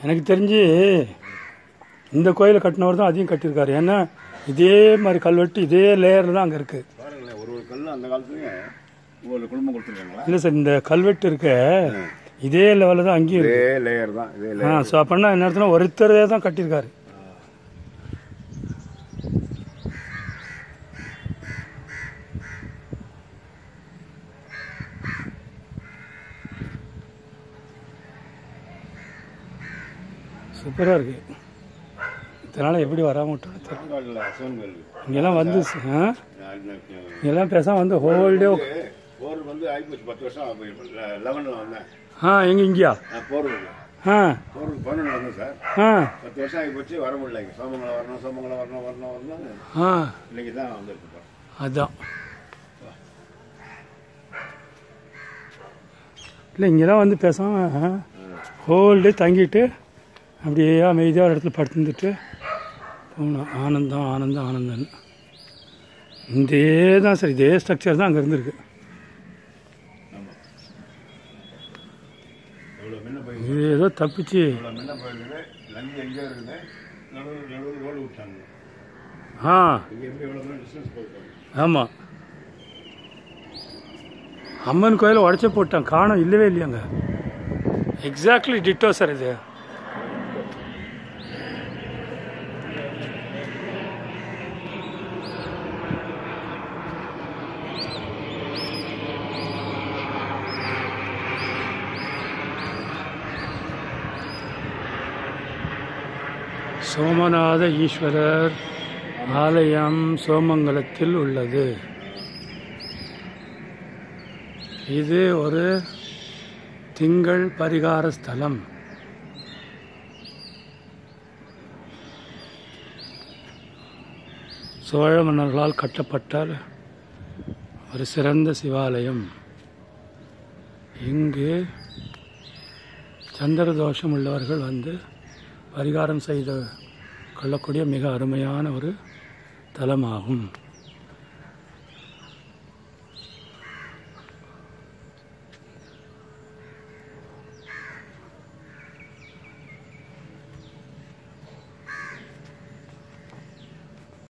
எனக்கு தெரிஞ்சு இந்த கோயிலை கட்டினவர் தான் அதையும் கட்டியிருக்காரு ஏன்னா இதே மாதிரி கல்வெட்டு இதே லேயரில் தான் அங்கே இருக்குது பாருங்களேன் ஒரு ஒரு கல் அந்த காலத்துலயும் ஒரு குடும்பம் கொடுத்துருக்காங்களா இல்லை சார் இந்த கல்வெட்டு இருக்க இதே லெவலில் தான் அங்கேயும் இருக்கு இதே லேயர் தான் இதே ஆ லேயர் ஸோ அப்படின்னா என்ன அர்த்தம்னா ஒருத்தரே தான் கட்டியிருக்காரு சூப்பராக இருக்கு இதனால் எப்படி வராமல் விட்டோன்னு தெரியல காட்டில் சிவன் கோயில் இங்கெல்லாம் வந்து ஆ இங்கெல்லாம் பேசாம வந்து ஹோல்டே போர் வந்து ஆகிப்போச்சு பத்து வருஷம் லெவனில் வந்தேன் ஆ எங்கே இங்கேயா நான் போர்வில் ஆ போருக்கு பதினொன்று வந்தேன் சார் ஆ பத்து வருஷம் ஆகிப்போச்சு வர முடியல இங்கே சோமங்கலம் வரணும் சோமங்கலம் வரணும் வரணும் வரணும் ஆ இன்னைக்கு தான் வந்துருக்கு அதான் இல்லை இங்கெல்லாம் வந்து பேசாமல் ஹோல் டே தங்கிட்டு அப்படியே அமைதியாக ஒரு இடத்துல படுத்துட்டு போகணும் ஆனந்தம் ஆனந்தம் ஆனந்தம்னு இதே தான் சார் இதே ஸ்ட்ரக்சர் தான் அங்கே இருந்திருக்கு இவ்வளோ முன்ன போய் இது ஏதோ தப்பிச்சு இவ்வளோ முன்ன போயிருக்குது லஞ்சி எங்கேயோ இருக்குது நடுவில் நடுவில் ரோடு விட்டாங்க ஆ இங்கே எப்படி எவ்வளோ தூரம் டிஸ்டன்ஸ் போயிருக்காங்க ஆமாம் அம்மன் கோயிலை உடச்சி போட்டான் காணோம் இல்லவே இல்லையாங்க எக்ஸாக்ட்லி டிட்டோ சார் இது சோமநாத ஈஸ்வரர் ஆலயம் சோமங்கலத்தில் உள்ளது இது ஒரு திங்கள் பரிகார ஸ்தலம் சோழ மன்னர்களால் கட்டப்பட்ட ஒரு சிறந்த சிவாலயம் இங்கு சந்திர தோஷம் உள்ளவர்கள் வந்து பரிகாரம் செய்து கொள்ளக்கூடிய மிக அருமையான ஒரு தலமாகும்